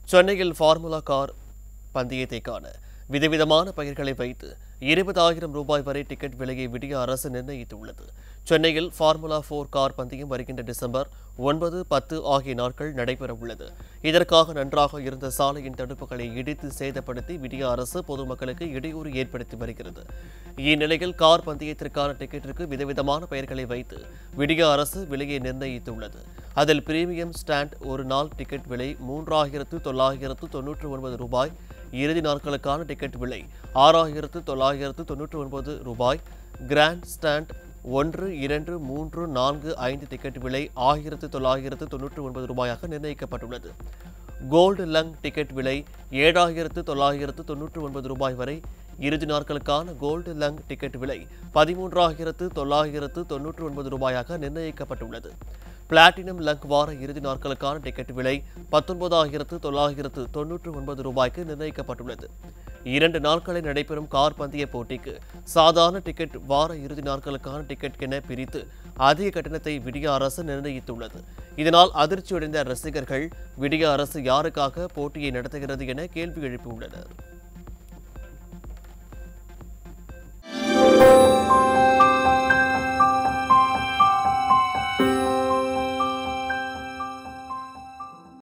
சென்னையில் formula car பந்தயத்தை காண விதவிதமான பயிர்களை வைத்து இருபதாயிரம் ரூபாய் வரை டிக்கெட் விலையை விடிய அரசு நிர்ணயித்துள்ளது சென்னையில் ஃபார்முலா போர் கார் பந்தயம் வருகின்ற டிசம்பர் ஒன்பது பத்து ஆகிய நாட்கள் நடைபெற உள்ளது இதற்காக நன்றாக இருந்த சாலையின் தடுப்புகளை இடித்து சேதப்படுத்தி விடிய அரசு பொதுமக்களுக்கு இடையூறு ஏற்படுத்தி வருகிறது இந்நிலையில் கார் பந்தயத்திற்கான டிக்கெட்டிற்கு விதவிதமான பெயர்களை வைத்து விடிய அரசு விலையை நிர்ணயித்துள்ளது அதில் பிரீமியம் ஸ்டாண்ட் ஒரு நாள் டிக்கெட் விலை மூன்றாயிரத்து தொள்ளாயிரத்து தொன்னூற்று ஒன்பது ரூபாய் இறுதி நாட்களுக்கான டிக்கெட் விலை ஆறாயிரத்து தொள்ளாயிரத்து தொன்னூற்று ஒன்பது ரூபாய் கிராண்ட் ஸ்டாண்ட் ஒன்று இரண்டு மூன்று நான்கு ஐந்து டிக்கெட் விலை ஆயிரத்து தொள்ளாயிரத்து தொன்னூற்று ஒன்பது ரூபாயாக நிர்ணயிக்கப்பட்டுள்ளது கோல்டு லங் டிக்கெட் விலை ஏழாயிரத்து தொள்ளாயிரத்து தொன்னூற்று ஒன்பது ரூபாய் வரை இறுதி நாட்களுக்கான கோல்டு லங் டிக்கெட் விலை பதிமூன்றாயிரத்து தொள்ளாயிரத்து தொன்னூற்று ஒன்பது ரூபாயாக நிர்ணயிக்கப்பட்டுள்ளது பிளாட்டினம் லங் வார இறுதி நாட்களுக்கான டிக்கெட் விலை பத்தொன்பதாயிரத்து தொள்ளாயிரத்து தொன்னூற்று ஒன்பது ரூபாய்க்கு நிர்ணயிக்கப்பட்டுள்ளது இரண்டு நாட்களை நடைபெறும் கார் பந்தய போட்டிக்கு சாதாரண டிக்கெட் வார இறுதி நாட்களுக்கான டிக்கெட் என பிரித்து அதிக கட்டணத்தை விடிய அரசு நிர்ணயித்துள்ளது இதனால் அதிர்ச்சியடைந்த ரசிகர்கள் விடிய அரசு யாருக்காக போட்டியை நடத்துகிறது என கேள்வி எழுப்பியுள்ளனர்